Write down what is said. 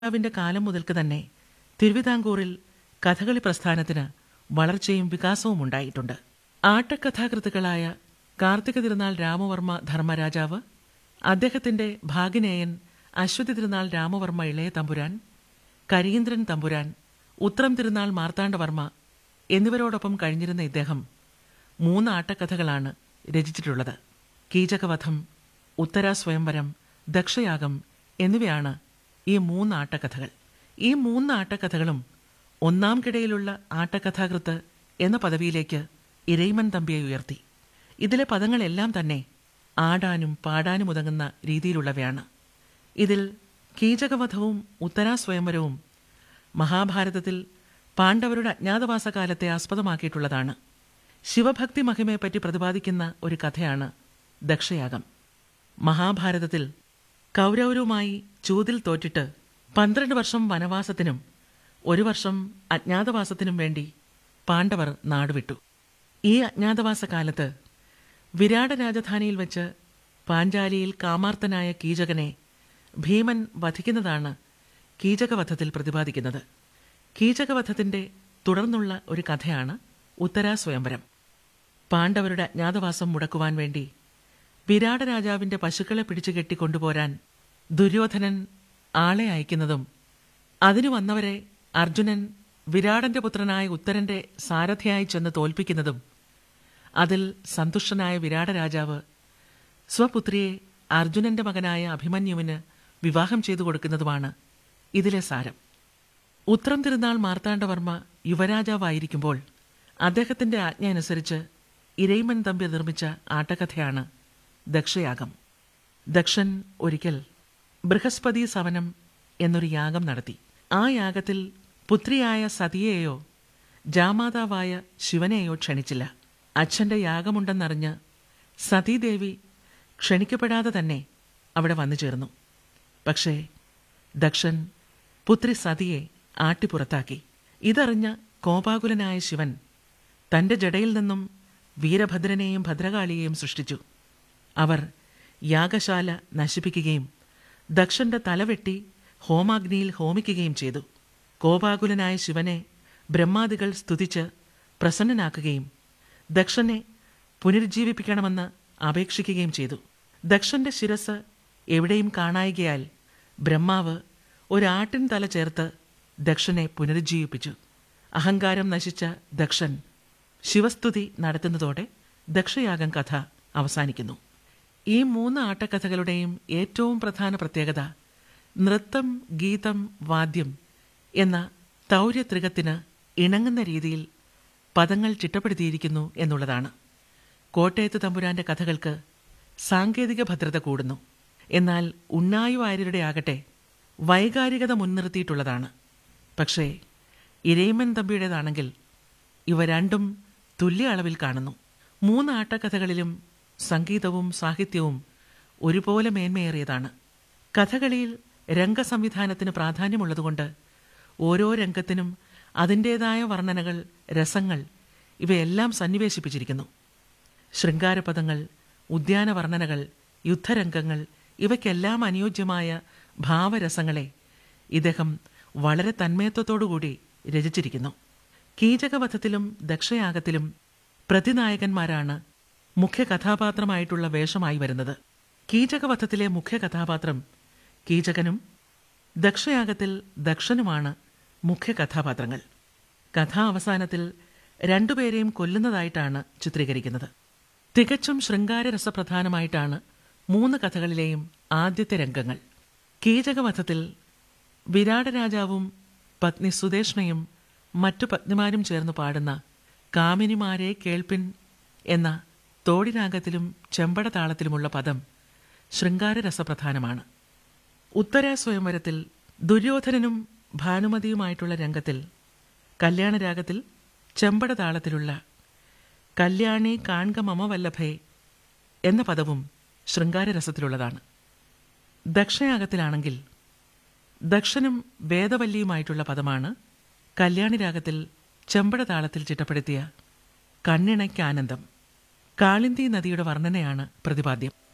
രാജാവിന്റെ കാലം മുതൽക്ക് തന്നെ തിരുവിതാംകൂറിൽ കഥകളി പ്രസ്ഥാനത്തിന് വളർച്ചയും വികാസവും ഉണ്ടായിട്ടുണ്ട് ആട്ടക്കഥാകൃത്തുക്കളായ കാർത്തിക തിരുനാൾ രാമവർമ്മ ധർമ്മരാജാവ് അദ്ദേഹത്തിന്റെ ഭാഗിനേയൻ അശ്വതി തിരുനാൾ രാമവർമ്മ ഇളയ തമ്പുരാൻ കരീന്ദ്രൻ തമ്പുരാൻ ഉത്രം തിരുനാൾ മാർത്താണ്ഡവർമ്മ എന്നിവരോടൊപ്പം കഴിഞ്ഞിരുന്ന ഇദ്ദേഹം മൂന്ന് ആട്ടക്കഥകളാണ് രചിച്ചിട്ടുള്ളത് കീചകവധം ഉത്തരാ സ്വയംവരം ദക്ഷയാഗം എന്നിവയാണ് ഈ മൂന്ന് ആട്ടക്കഥകൾ ഈ മൂന്ന് ആട്ടക്കഥകളും ഒന്നാം കിടയിലുള്ള ആട്ടക്കഥാകൃത്ത് എന്ന പദവിയിലേക്ക് ഇരയിമൻ തമ്പിയെ ഉയർത്തി ഇതിലെ പദങ്ങളെല്ലാം തന്നെ ആടാനും പാടാനും ഉതങ്ങുന്ന രീതിയിലുള്ളവയാണ് ഇതിൽ കീചകവധവും ഉത്തരാ സ്വയംവരവും മഹാഭാരതത്തിൽ പാണ്ഡവരുടെ അജ്ഞാതവാസ കാലത്തെ ആസ്പദമാക്കിയിട്ടുള്ളതാണ് ശിവഭക്തി മഹിമയെപ്പറ്റി പ്രതിപാദിക്കുന്ന ഒരു കഥയാണ് ദക്ഷയാഗം മഹാഭാരതത്തിൽ കൗരവരുമായി ചൂതിൽ തോറ്റിട്ട് പന്ത്രണ്ട് വർഷം വനവാസത്തിനും ഒരു വർഷം അജ്ഞാതവാസത്തിനും വേണ്ടി പാണ്ഡവർ നാടുവിട്ടു ഈ അജ്ഞാതവാസ കാലത്ത് വിരാട രാജധാനിയിൽ വെച്ച് പാഞ്ചാലിയിൽ കാമാർത്തനായ കീചകനെ ഭീമൻ വധിക്കുന്നതാണ് കീചകവധത്തിൽ പ്രതിപാദിക്കുന്നത് കീചകവധത്തിന്റെ തുടർന്നുള്ള ഒരു കഥയാണ് ഉത്തരാ സ്വയംവരം പാണ്ഡവരുടെ അജ്ഞാതവാസം മുടക്കുവാൻ വേണ്ടി വിരാട രാജാവിന്റെ പശുക്കളെ പിടിച്ചു കെട്ടിക്കൊണ്ടുപോരാൻ ദുര്യോധനൻ ആളെ അയക്കുന്നതും അതിനു വന്നവരെ അർജുനൻ വിരാടന്റെ പുത്രനായ ഉത്തരന്റെ സാരഥിയായി ചെന്ന് തോൽപ്പിക്കുന്നതും അതിൽ സന്തുഷ്ടനായ വിരാട രാജാവ് സ്വപുത്രിയെ അർജുനന്റെ മകനായ അഭിമന്യുവിന് വിവാഹം ചെയ്തു കൊടുക്കുന്നതുമാണ് ഇതിലെ സാരം ഉത്രം തിരുനാൾ മാർത്താണ്ഡവർമ്മ യുവരാജാവായിരിക്കുമ്പോൾ അദ്ദേഹത്തിന്റെ ആജ്ഞ അനുസരിച്ച് ഇരയിമൻ തമ്പി നിർമ്മിച്ച ആട്ടക്കഥയാണ് ദക്ഷയാഗം ദക്ഷൻ ഒരിക്കൽ ബൃഹസ്പതി സവനം എന്നൊരു യാഗം നടത്തി ആ യാഗത്തിൽ പുത്രിയായ സതിയെയോ ജാമാതാവായ ശിവനെയോ ക്ഷണിച്ചില്ല അച്ഛന്റെ യാഗമുണ്ടെന്നറിഞ്ഞ് സതീദേവി ക്ഷണിക്കപ്പെടാതെ തന്നെ അവിടെ വന്നു ചേർന്നു പക്ഷേ ദക്ഷൻ പുത്രി സതിയെ ആട്ടിപ്പുറത്താക്കി ഇതറിഞ്ഞ കോപാകുലനായ ശിവൻ തന്റെ ജടയിൽ നിന്നും വീരഭദ്രനെയും ഭദ്രകാളിയെയും സൃഷ്ടിച്ചു അവർ യാഗശാല നശിപ്പിക്കുകയും ദക്ഷന്റെ തലവെട്ടി ഹോമാഗ്നിയിൽ ഹോമിക്കുകയും ചെയ്തു കോപാകുലനായ ശിവനെ ബ്രഹ്മാദികൾ സ്തുതിച്ച് പ്രസന്നനാക്കുകയും ദക്ഷനെ പുനരുജ്ജീവിപ്പിക്കണമെന്ന് അപേക്ഷിക്കുകയും ചെയ്തു ദക്ഷന്റെ ശിരസ് എവിടെയും കാണായികയാൽ ബ്രഹ്മാവ് ഒരാട്ടിൻ തല ചേർത്ത് ദക്ഷനെ പുനരുജ്ജീവിപ്പിച്ചു അഹങ്കാരം നശിച്ച ദക്ഷൻ ശിവസ്തുതി നടത്തുന്നതോടെ ദക്ഷയാഗം കഥ അവസാനിക്കുന്നു ഈ മൂന്ന് ആട്ടക്കഥകളുടെയും ഏറ്റവും പ്രധാന പ്രത്യേകത നൃത്തം ഗീതം വാദ്യം എന്ന തൗര്യത്രികത്തിന് ഇണങ്ങുന്ന രീതിയിൽ പദങ്ങൾ ചിട്ടപ്പെടുത്തിയിരിക്കുന്നു എന്നുള്ളതാണ് കോട്ടയത്ത് തമ്പുരാന്റെ കഥകൾക്ക് സാങ്കേതിക ഭദ്രത കൂടുന്നു എന്നാൽ ഉണ്ണായു വാര്യരുടെ ആകട്ടെ വൈകാരികത മുൻനിർത്തിയിട്ടുള്ളതാണ് പക്ഷേ ഇരയിമൻ തമ്പിയുടേതാണെങ്കിൽ ഇവ രണ്ടും തുല്യ അളവിൽ കാണുന്നു മൂന്ന് ആട്ടക്കഥകളിലും സംഗീതവും സാഹിത്യവും ഒരുപോലെ മേന്മയേറിയതാണ് കഥകളിയിൽ രംഗസംവിധാനത്തിന് പ്രാധാന്യമുള്ളതുകൊണ്ട് ഓരോ രംഗത്തിനും അതിൻ്റേതായ വർണ്ണനകൾ രസങ്ങൾ ഇവയെല്ലാം സന്നിവേശിപ്പിച്ചിരിക്കുന്നു ശൃംഗാരപദങ്ങൾ ഉദ്യാനവർണ്ണനകൾ യുദ്ധരംഗങ്ങൾ ഇവയ്ക്കെല്ലാം അനുയോജ്യമായ ഭാവരസങ്ങളെ ഇദ്ദേഹം വളരെ തന്മയത്വത്തോടുകൂടി രചിച്ചിരിക്കുന്നു കീചകവധത്തിലും ദക്ഷയാഗത്തിലും പ്രതിനായകന്മാരാണ് മുഖ്യ കഥാപാത്രമായിട്ടുള്ള വേഷമായി വരുന്നത് കീചകവധത്തിലെ മുഖ്യ കഥാപാത്രം കീചകനും ദക്ഷയാഗത്തിൽ ദക്ഷനുമാണ് മുഖ്യ കഥാപാത്രങ്ങൾ കഥാവസാനത്തിൽ രണ്ടുപേരെയും കൊല്ലുന്നതായിട്ടാണ് ചിത്രീകരിക്കുന്നത് തികച്ചും ശൃംഗാരരസപ്രധാനമായിട്ടാണ് മൂന്ന് കഥകളിലെയും ആദ്യത്തെ രംഗങ്ങൾ കീചകവധത്തിൽ വിരാട രാജാവും പത്നി സുദേഷ്ണയും മറ്റു പത്നിമാരും ചേർന്ന് പാടുന്ന കാമിനിമാരെ കേൾപ്പിൻ എന്ന തോടിരാഗത്തിലും ചെമ്പട താളത്തിലുമുള്ള പദം ശൃംഗാരരസപ്രധാനമാണ് ഉത്തര സ്വയംവരത്തിൽ ദുര്യോധനനും ഭാനുമതിയുമായിട്ടുള്ള രംഗത്തിൽ കല്യാണരാഗത്തിൽ ചെമ്പട താളത്തിലുള്ള കല്യാണി കാൺക മമ വല്ലഭേ എന്ന പദവും ശൃംഗാരരസത്തിലുള്ളതാണ് ദക്ഷയാഗത്തിലാണെങ്കിൽ ദക്ഷനും വേദവല്ലിയുമായിട്ടുള്ള പദമാണ് കല്യാണി രാഗത്തിൽ ചെമ്പട താളത്തിൽ ചിട്ടപ്പെടുത്തിയ കണ്ണിണയ്ക്കാനന്ദം കാളിന്തി നദിയുടെ വർണ്ണനയാണ് പ്രതിപാദ്യം